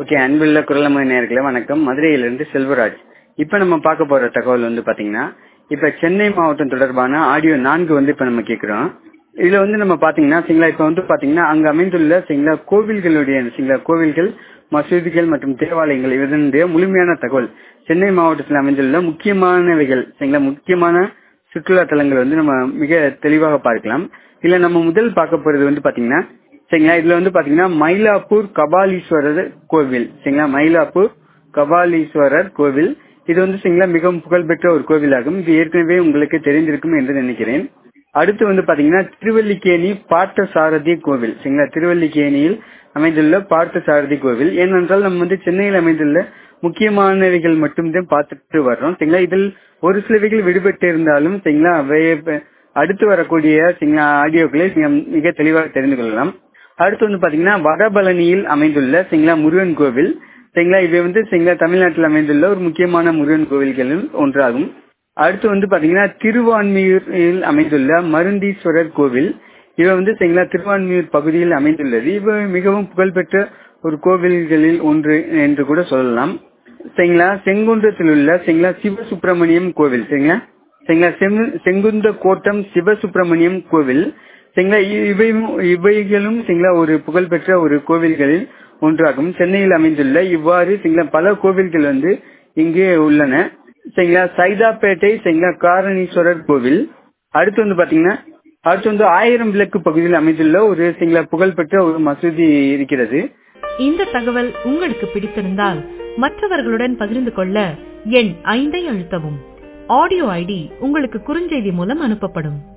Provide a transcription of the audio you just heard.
okay அன்புள்ள குரலமை நேர்களே வணக்கம் மதுரையிலிருந்து செல்வராஜ் இப்ப நம்ம பார்க்க போற தகவல் வந்து பாத்தீங்கன்னா இப்ப சென்னை மாவட்டம் தொடர்பான ஆடியோ நான்கு வந்து இப்ப நம்ம கேக்குறோம் இதுல வந்து நம்ம பாத்தீங்கன்னா சரிங்களா இப்ப வந்து பாத்தீங்கன்னா அங்க அமைந்துள்ள சரிங்களா கோவில்களுடைய சரிங்களா கோவில்கள் மசூதிகள் மற்றும் தேவாலயங்கள் இதனுடைய முழுமையான தகவல் சென்னை மாவட்டத்தில் அமைந்துள்ள முக்கியமானவைகள் சரிங்களா முக்கியமான சுற்றுலா தலங்கள் வந்து நம்ம மிக தெளிவாக பார்க்கலாம் இதுல நம்ம முதல் பார்க்க போறது வந்து பாத்தீங்கன்னா சரிங்களா இதுல வந்து பாத்தீங்கன்னா மயிலாப்பூர் கபாலீஸ்வரர் கோவில் சரிங்களா மயிலாப்பூர் கபாலீஸ்வரர் கோவில் இது வந்து சரிங்களா மிகவும் புகழ்பெற்ற ஒரு கோவிலாகும் இது ஏற்கனவே உங்களுக்கு தெரிந்திருக்கும் என்று நினைக்கிறேன் அடுத்து வந்து பாத்தீங்கன்னா திருவல்லிக்கேணி பார்த்த சாரதி கோவில் சரிங்களா திருவல்லிக்கேணியில் அமைந்துள்ள பார்த்த சாரதி கோவில் ஏனென்றால் நம்ம வந்து சென்னையில் அமைந்துள்ள முக்கியமானவைகள் மட்டும்தான் பார்த்துட்டு வர்றோம் சரிங்களா இதில் ஒரு சிலவைகள் விடுபட்டு இருந்தாலும் சரிங்களா அவை அடுத்து வரக்கூடிய சரிங்களா ஆடியோக்களை மிக தெளிவாக தெரிந்து கொள்ளலாம் அடுத்து வந்து பாத்தீங்கன்னா வடபழனியில் அமைந்துள்ள சரிங்களா முருகன் கோவில் சரிங்களா இவை வந்து சரிங்களா தமிழ்நாட்டில் அமைந்துள்ள ஒரு முக்கியமான முருகன் கோவில்களில் ஒன்றாகும் அடுத்து வந்து பாத்தீங்கன்னா திருவான்மியூரில் அமைந்துள்ள மருந்தீஸ்வரர் கோவில் இவை வந்து சரிங்களா திருவான்மியூர் பகுதியில் அமைந்துள்ளது இவை மிகவும் புகழ்பெற்ற ஒரு கோவில்களில் ஒன்று என்று கூட சொல்லலாம் சரிங்களா செங்குன்றத்தில் உள்ள சரிங்களா சிவசுப்பிரமணியம் கோவில் சரிங்களா சரிங்களா செங்குந்த கோட்டம் சிவசுப்பிரமணியம் கோவில் சரிங்களா இவை இவைகளும் சரிங்களா ஒரு புகழ்பெற்ற ஒரு கோவில்களில் ஒன்றாகும் சென்னையில் அமைந்துள்ள இவ்வாறு சரிங்களா பல கோவில்கள் வந்து இங்கே உள்ளன சரிங்களா சைதாப்பேட்டை சரிங்களா காரணீஸ்வரர் கோவில் அடுத்து வந்து பாத்தீங்கன்னா அடுத்து வந்து ஆயிரம் விளக்கு பகுதியில் அமைந்துள்ள ஒரு சரிங்களா புகழ்பெற்ற ஒரு மசூதி இருக்கிறது இந்த தகவல் உங்களுக்கு பிடித்திருந்தால் மற்றவர்களுடன் பகிர்ந்து கொள்ள எண் ஐந்தை அழுத்தவும் ஆடியோ ஐடி உங்களுக்கு குறுஞ்செய்தி மூலம் அனுப்பப்படும்